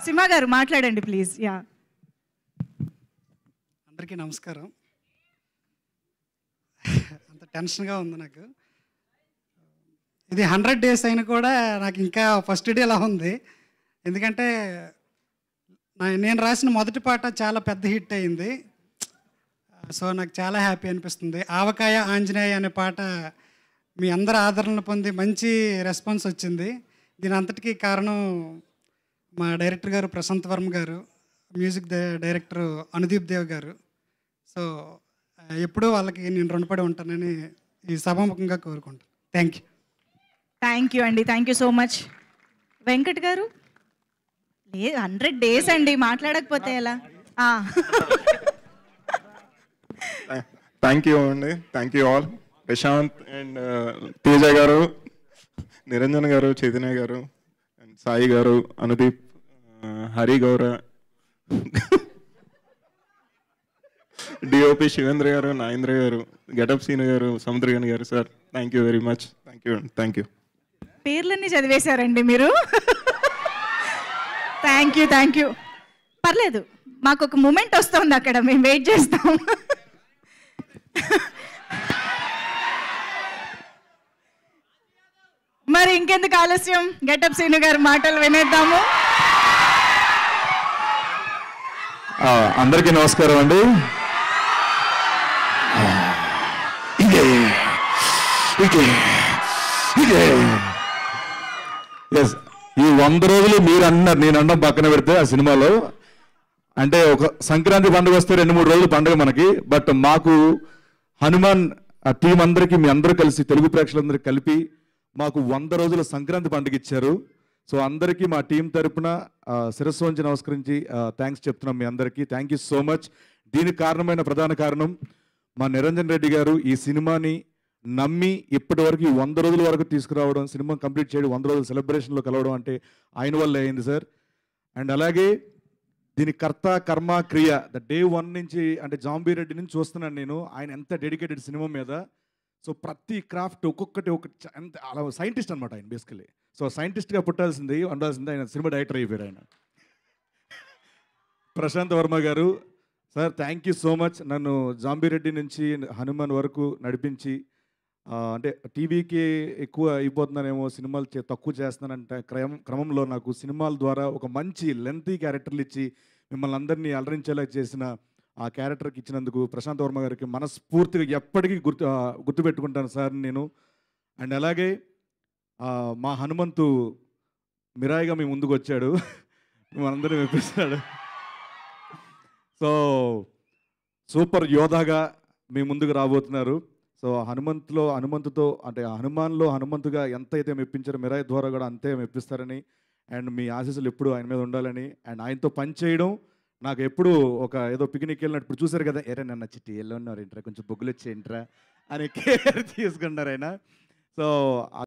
సింహ గారు మాట్లాడండి please yeah అందరికీ నమస్కారం అంత టెన్షన్గా ఉంది నాకు ఇది హండ్రెడ్ డేస్ అయినా కూడా నాకు ఇంకా ఫస్ట్ డే అలా ఉంది ఎందుకంటే నా- నేను రాసిన మొదటి పాట చాలా పెద్ద హిట్ అయింది సో నాకు చాలా హ్యాపీ అనిపిస్తుంది ఆవకాయ ఆంజనేయ అనే పాట మీ అందరి ఆదరణ పొంది మంచి రెస్పాన్స్ వచ్చింది దీని అంతటికీ కారణం మా డైరెక్టర్ గారు ప్రశాంత్ వర్మ గారు మ్యూజిక్ డై- డైరెక్టర్ అనుదీప్ దేవ్ గారు సో ఆ, ఎప్పుడూ వాళ్ళకి నేను రుణపడి ఉంటానని ఈ సభాముఖంగా కోరుకుంటాను థ్యాంక్ యూ థ్యాంక్ యూ అండి thank you so much Venkat గారు లేదు హండ్రెడ్ డేస్ అండి మాట్లాడకపోతే ఎలా ఆ. థ్యాంక్ యూ అండి thank you all Prashanth and Teja గారు నిరంజన్ గారు చైతన్య గారు అండ్ సాయి గారు అనుదీప్ ఆ, హరి గౌర డిఓపి శివేంద్ర గారు నాగేంద్ర గారు గెటప్ సీను గారు సముద్రగన్ గారు sir thank you very much thank you thank you పేర్లన్నీ చదివేశారండి మీరు థ్యాంక్ యూ థ్యాంక్ యూ పర్లేదు మాకు ఒక మూమెంట్ వస్తుంది అక్కడ మేము వెయిట్ చేస్తాం మరి ఇంకెందుకు ఆలస్యం గెటప్ సీను గారి మాటలు వినేద్దాము ఆ, అందరికీ నమస్కారం అండి ఆ, ఇదే ఇదే ఇదే ఎస్ ఈ వంద రోజులు మీరు అన్నారు నేను అన్నం పక్కన పెడితే ఆ సినిమాలో అంటే ఒక సంక్రాంతి పండుగ వస్తే రెండు మూడు రోజులు పండుగ మనకి బట్ మాకు హనుమాన్ ఆ టీం అందరికీ మీ అందరూ కలిసి తెలుగు ప్రేక్షకులందరికీ కలిపి మాకు వంద రోజుల సంక్రాంతి పండుగ ఇచ్చారు సో అందరికీ మా టీం తరపున ఆ, శిరస్సు వంచి నమస్కరించి థ్యాంక్స్ చెప్తున్నాం మీ అందరికీ థ్యాంక్ యూ సో మచ్ దీనికి కారణమైన ప్రధాన కారణం మా నిరంజన్ రెడ్డి గారు ఈ సినిమాని నమ్మి ఇప్పటి వరకు ఈ వంద రోజుల వరకు తీసుకురావడం సినిమా కంప్లీట్ చేయడం వంద రోజుల సెలబ్రేషన్లో కలవడం అంటే ఆయన వల్ల అయింది సార్ అండ్ అలాగే దీని కర్త కర్మ క్రియ ద డే వన్ నుంచి అంటే జాంబీ రెడ్డి నుంచి చూస్తున్నాను నేను ఆయన ఎంత డెడికేటెడ్ సినిమా మీద సో ప్రతి క్రాఫ్ట్ ఒక్కొక్కటి ఒక ఎంత అలా సైంటిస్ట్ అనమాట ఆయన బేసికలీ సో సైంటిస్ట్గా పుట్టాల్సింది ఉండాల్సింది ఆయన సినిమా డైరెక్టర్ అయిపోయారు ఆయన ప్రశాంత్ వర్మ గారు sir thank you so much నన్ను జాంబీ రెడ్డి నుంచి హనుమాన్ వరకు నడిపించి ఆ, అంటే టీవీకి ఎక్కువ అయిపోతున్నానేమో సినిమాలు చే- తక్కువ చేస్తున్నానంటే క్రమం క్రమంలో నాకు సినిమాల ద్వారా ఒక మంచి లెంతీ క్యారెక్టర్లు ఇచ్చి మిమ్మల్ని అందరినీ అలరించేలా చేసిన ఆ క్యారెక్టర్కి ఇచ్చినందుకు ప్రశాంత్ వర్మ గారికి మనస్ఫూర్తిగా ఎప్పటికీ గుర్తు ఆ, గుర్తుపెట్టుకుంటాను సార్ నేను అండ్ అలాగే ఆ, మా హనుమంతు మిరాయిగా మీ ముందుకు వచ్చాడు మనందరం మెప్పిస్తాడు సో సూపర్ యోధాగా మీ ముందుకు రాబోతున్నారు సో హనుమంతులో హనుమంతుతో అంటే హనుమాన్లో హనుమంతుగా ఎంత అయితే మెప్పించారో మిరాయి ద్వారా కూడా అంతే మెప్పిస్తారని అండ్ మీ ఆశీస్సులు ఎప్పుడు ఆయన మీద ఉండాలని అండ్ ఆయనతో పని చేయడం నాకు ఎప్పుడు ఒక ఏదో పిక్నిక్ వెళ్ళినప్పుడు చూసారు కదా ఎరే నన్న చిట్టి ఎల్లో ఉన్నారు ఏంట్రా కొంచెం బొగ్గులు వచ్చేయంట్రా అని కేర్ తీసుకున్నారు ఆయన సో